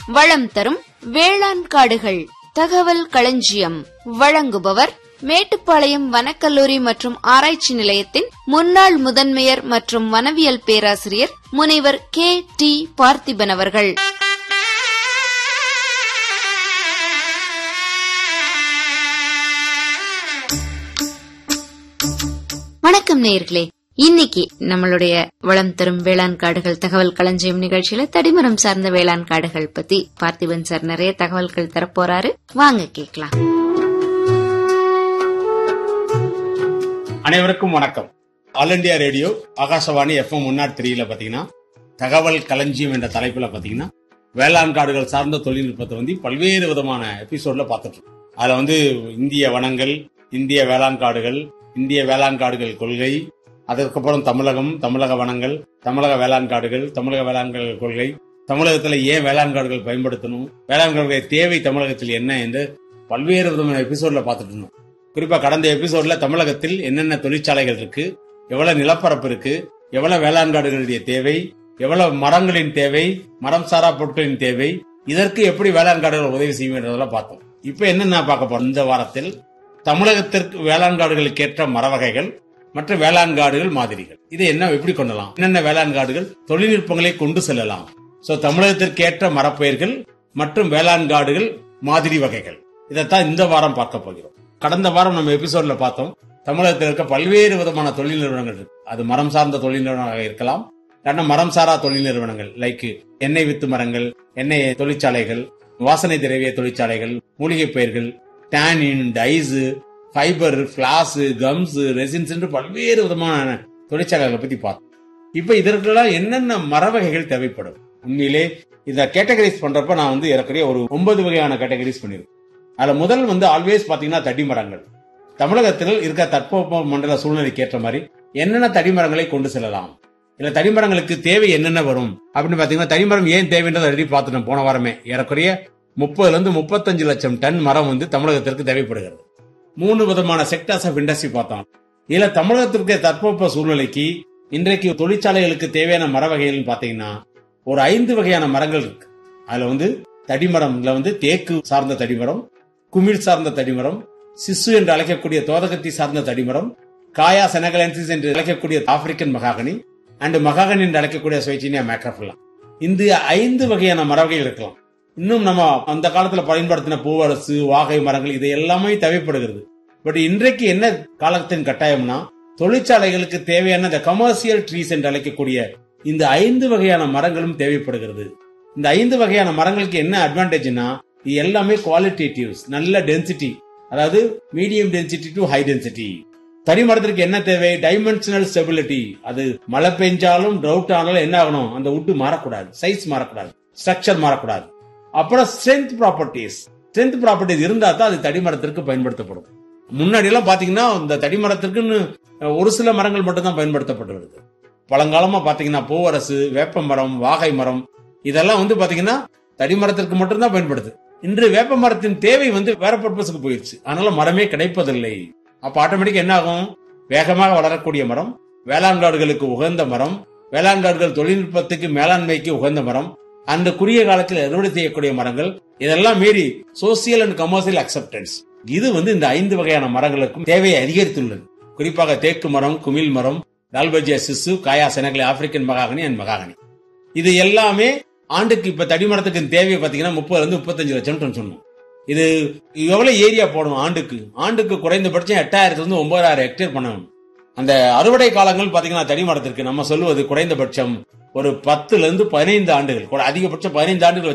வளம் தரும் வேளாண் காடுகள் தகவல் களஞ்சியம் வழங்குபவர் மேட்டுப்பாளையம் வனக்கல்லூரி மற்றும் ஆராய்ச்சி நிலையத்தின் முன்னாள் முதன்மையர் மற்றும் வனவியல் பேராசிரியர் முனைவர் கே டி பார்த்திபன் அவர்கள் வணக்கம் நேயர்களே இன்னைக்கு நம்மளுடைய வளம் தரும் வேளாண் காடுகள் தகவல் களஞ்சியம் நிகழ்ச்சியில தடிமரம் சார்ந்த வேளாண் காடுகள் பத்தி பார்த்திபன் சார் நிறைய தகவல்கள் தரப்போறாரு வாங்க கேக்கலாம் அனைவருக்கும் வணக்கம் all India radio Akashvani FM முன்னாடி த்ரீல பாத்தீங்கன்னா தகவல் களஞ்சியம் என்ற தலைப்புல பாத்தீங்கன்னா வேளாண் காடுகள் சார்ந்த தொழில்நுட்பத்தை வந்து பல்வேறு விதமான எபிசோட்ல பார்த்துட்டு இருக்கோம். அதுல வந்து இந்திய வனங்கள் இந்திய வேளாண் காடுகள் இந்திய வேளாண் காடுகள் கொள்கை அதற்கப்புறம் தமிழகம் தமிழக வனங்கள் தமிழக வேளாண் காடுகள் தமிழக வேளாண் காடுகள் கொள்கை தமிழகத்துல ஏன் வேளாண் காடுகள் பயன்படுத்தணும் வேளாண் காடுகள் தேவை தமிழகத்தில் என்ன என்று பல்வேறு விதமான எபிசோட்ல பார்த்துட்டு இருந்தோம் குறிப்பா கடந்த எபிசோட்ல தமிழகத்தில் என்னென்ன தொழிற்சாலைகள் இருக்கு எவ்வளவு நிலப்பரப்பு இருக்கு எவ்வளவு வேளாண் காடுகளுடைய தேவை எவ்வளவு மரங்களின் தேவை மரம் சாரா பொருட்களின் தேவை இதற்கு எப்படி வேளாண் காடுகள் உதவி செய்யும் என்றதெல்லாம் பார்த்தோம் இப்ப என்னென்ன பார்க்க போறோம் இந்த வாரத்தில் தமிழகத்திற்கு வேளாண் காடுகளுக்கு ஏற்ற மர வகைகள் மற்ற வேளாண் காடுகள் மாதிரிகள் இதை என்ன எப்படி கொள்ளலாம் என்னென்ன வேளாண் காடுகள் தொழில்நுட்பங்களை கொண்டு செல்லலாம் சோ தமிழகத்திற்கு ஏற்ற மரப்பயிர்கள் மற்றும் வேளாண் காடுகள் மாதிரி வகைகள் இதைத்தான் இந்த வாரம் பார்க்க போகிறோம் கடந்த வாரம் நம்ம எபிசோட்ல பார்த்தோம் தமிழகத்தில் இருக்க பல்வேறு விதமான தொழில் நிறுவனங்கள் இருக்கு அது மரம் சார்ந்த தொழில் நிறுவனங்களாக இருக்கலாம் இல்லைன்னா மரம் சாரா தொழில் நிறுவனங்கள் லைக் எண்ணெய் வித்து மரங்கள் எண்ணெய் தொழிற்சாலைகள் வாசனை திரவிய தொழிற்சாலைகள் மூலிகை பயிர்கள் tannin dyes fibre floss gums resins என்று பல்வேறு விதமான தொழிற்சாலைகளை பத்தி பார்த்தோம் இப்ப இதற்கெல்லாம் என்னென்ன மர வகைகள் தேவைப்படும் உண்மையிலே இத கேட்டகரைஸ் பண்றப்ப நான் வந்து ஏறக்குறைய ஒரு ஒன்பது வகையான கேட்டகரைஸ் பண்ணிருக்கேன் அதுல முதல் வந்து ஆல்வேஸ் பாத்தீங்கன்னா தடி மரங்கள் தமிழகத்தில் இருக்க தட்பவெப்ப மண்டல சூழ்நிலைக்கு ஏற்ற மாதிரி என்னென்ன தடிமரங்களை கொண்டு செல்லலாம் இல்ல தடிமரங்களுக்கு தேவை என்னென்ன வரும் அப்படின்னு பாத்தீங்கன்னா தடிமரம் ஏன் தேவைன்றதை ஆல்ரெடி பார்த்துட்டோம் போன வாரமே ஏறக்குறைய முப்பதுல இருந்து முப்பத்தஞ்சு லட்சம் டன் மரம் வந்து தமிழகத்திற்கு தேவைப்படுகிறது மூணு விதமான செக்டர்ஸ் ஆஃப் இண்டஸ்ட்ரி பார்த்தோம் இதுல தமிழகத்திற்கு தட்பவெப்ப சூழ்நிலைக்கு இன்றைக்கு தொழிற்சாலைகளுக்கு தேவையான மர வகைகள் பாத்தீங்கன்னா ஒரு ஐந்து வகையான மரங்கள் இருக்கு அதுல வந்து தடிமரம்ல வந்து தேக்கு சார்ந்த தடிமரம் குமிழ் சார்ந்த தடிமரம் சிசு என்று அழைக்கக்கூடிய தோதகத்தி சார்ந்த தடிமரம் காயா செனகலன்சிஸ் என்று அழைக்கக்கூடிய ஆப்பிரிக்கன் மகாகனி அண்ட் மகாகனி என்று அழைக்கக்கூடிய சுவைச்சினியா மேக்ரஃபுல்லா இந்த ஐந்து வகையான மர வகைகள் இருக்கலாம் இன்னும் நம்ம அந்த காலத்துல பயன்படுத்தின பூவரசு வாகை மரங்கள் இது எல்லாமே தேவைப்படுகிறது பட் இன்றைக்கு என்ன காலத்தின் கட்டாயம்னா தொழிற்சாலைகளுக்கு தேவையான இந்த கமர்ஷியல் ட்ரீஸ் என்று அழைக்கக்கூடிய இந்த ஐந்து வகையான மரங்களும் தேவைப்படுகிறது இந்த ஐந்து வகையான மரங்களுக்கு என்ன அட்வான்டேஜ்னா இது எல்லாமே குவாலிட்டேட்டிவ்ஸ் நல்ல டென்சிட்டி அதாவது medium density to high density தனி மரத்திற்கு என்ன தேவை டைமென்ஷனல் ஸ்டெபிலிட்டி அது மழை பெஞ்சாலும் ட்ரவுட் ஆனாலும் என்ன ஆகணும் அந்த உட்டு மாறக்கூடாது சைஸ் மாறக்கூடாது ஸ்ட்ரக்சர் மாறக்கூடாது அப்புறம் ஸ்ட்ரென்த் ப்ராப்பர்ட்டிஸ் ஸ்ட்ரென்த் ப்ராப்பர்ட்டிஸ் இருந்தா தான் அது தடிமரத்திற்கு பயன்படுத்தப்படும் முன்னாடி எல்லாம் பாத்தீங்கன்னா இந்த தடிமரத்திற்குன்னு ஒரு சில மரங்கள் மட்டும் தான் பயன்படுத்தப்பட்டு வருது பழங்காலமா பாத்தீங்கன்னா பூவரசு வேப்ப மரம் வாகை மரம் இதெல்லாம் வந்து பாத்தீங்கன்னா தடிமரத்திற்கு மட்டும்தான் பயன்படுது இன்று வேப்ப மரத்தின் தேவை வந்து வேற பர்பஸுக்கு போயிடுச்சு அதனால மரமே கிடைப்பதில்லை அப்ப ஆட்டோமேட்டிக் என்ன ஆகும் வேகமாக வளரக்கூடிய மரம் வேளாண் காடுகளுக்கு உகந்த மரம் வேளாண் காடுகள் தொழில்நுட்பத்துக்கு மேலாண்மைக்கு உகந்த மரம் அந்த குறுகிய காலத்தில் அறுவடை செய்யக்கூடிய மரங்கள் இதெல்லாம் மீறி சோசியல் அண்ட் கமர்ஷியல் அக்செப்டன்ஸ் இது வந்து இந்த ஐந்து வகையான மரங்களுக்கும் தேவையை அதிகரித்துள்ளது குறிப்பாக தேக்கு மரம் குமிழ் மரம் டால்பஜியா சிசு காயா செனகலை ஆப்பிரிக்கன் மகாகனி அண்ட் மகாகனி இது எல்லாமே ஆண்டுக்கு இப்ப தடிமரத்துக்கு தேவை பாத்தீங்கன்னா முப்பதுல இருந்து முப்பத்தஞ்சு லட்சம் டன் சொன்னோம் இது எவ்வளவு ஏரியா போடணும் ஆண்டுக்கு ஆண்டுக்கு குறைந்தபட்சம் எட்டாயிரத்துல இருந்து ஒன்பதாயிரம் ஹெக்டேர் பண்ணணும் அந்த அறுவடை காலங்கள் பாத்தீங்கன்னா தடிமரத்திற்கு நம்ம சொல்லுவது குறைந்தபட்சம் ஒரு பத்துல இருந்து பதினைந்து ஆண்டுகள் அதிகபட்சம் பதினைந்து ஆண்டுகள்